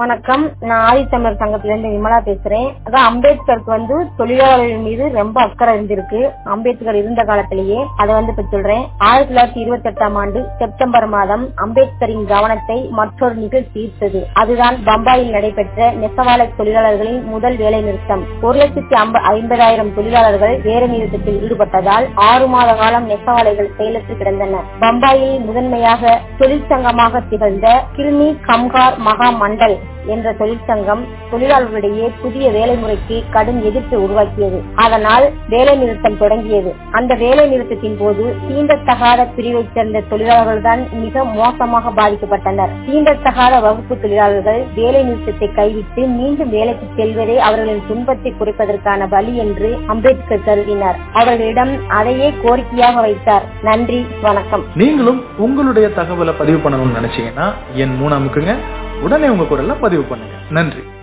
வணக்கம் நான் ஆதித்தமிழர் சங்கத்துல இருந்து விமலா பேசுறேன் அதான் அம்பேத்கருக்கு வந்து தொழிலாளர்கள் மீது ரொம்ப அக்கறை இருந்திருக்கு அம்பேத்கர் இருந்த காலத்திலேயே அதை வந்து இப்ப சொல்றேன் ஆயிரத்தி தொள்ளாயிரத்தி இருபத்தி எட்டாம் ஆண்டு செப்டம்பர் மாதம் அம்பேத்கரின் கவனத்தை மற்றொரு நிகழ்ச்சி ஈர்த்தது அதுதான் பம்பாயில் நடைபெற்ற நெசவாலை தொழிலாளர்களின் முதல் வேலை நிறுத்தம் ஒரு லட்சத்தி ஐம்பதாயிரம் தொழிலாளர்கள் வேலை நிறுத்தத்தில் ஈடுபட்டதால் ஆறு மாத காலம் நெசவாலைகள் செயலற்று கிடந்தன பம்பாயில் முதன்மையாக தொழிற்சங்கமாக திகழ்ந்த கிருமி கம்கார் மகா மண்டல் என்ற தொழிற்சங்கம் தொழிலாளர்களிடையே புதிய வேலை முறைக்கு கடும் எதிர்ப்பை உருவாக்கியது அதனால் வேலை நிறுத்தம் தொடங்கியது அந்த வேலை நிறுத்தத்தின் போது தீண்டத்தகாத பிரிவைச் சேர்ந்த தொழிலாளர்கள் தான் மிக மோசமாக பாதிக்கப்பட்டனர் தீண்டத்தகாத வகுப்பு தொழிலாளர்கள் வேலை நிறுத்தத்தை கைவிட்டு மீண்டும் வேலைக்கு செல்வதே அவர்களின் துன்பத்தை குறைப்பதற்கான வழி என்று அம்பேத்கர் கருதினார் அவர்களிடம் அதையே கோரிக்கையாக வைத்தார் நன்றி வணக்கம் நீங்களும் உங்களுடைய தகவலை பதிவு பண்ணணும்னு நினைச்சீங்கன்னா என் மூணு அமுக்குங்க உடனே உங்க குரல்ல பதிவு பண்ணுங்க நன்றி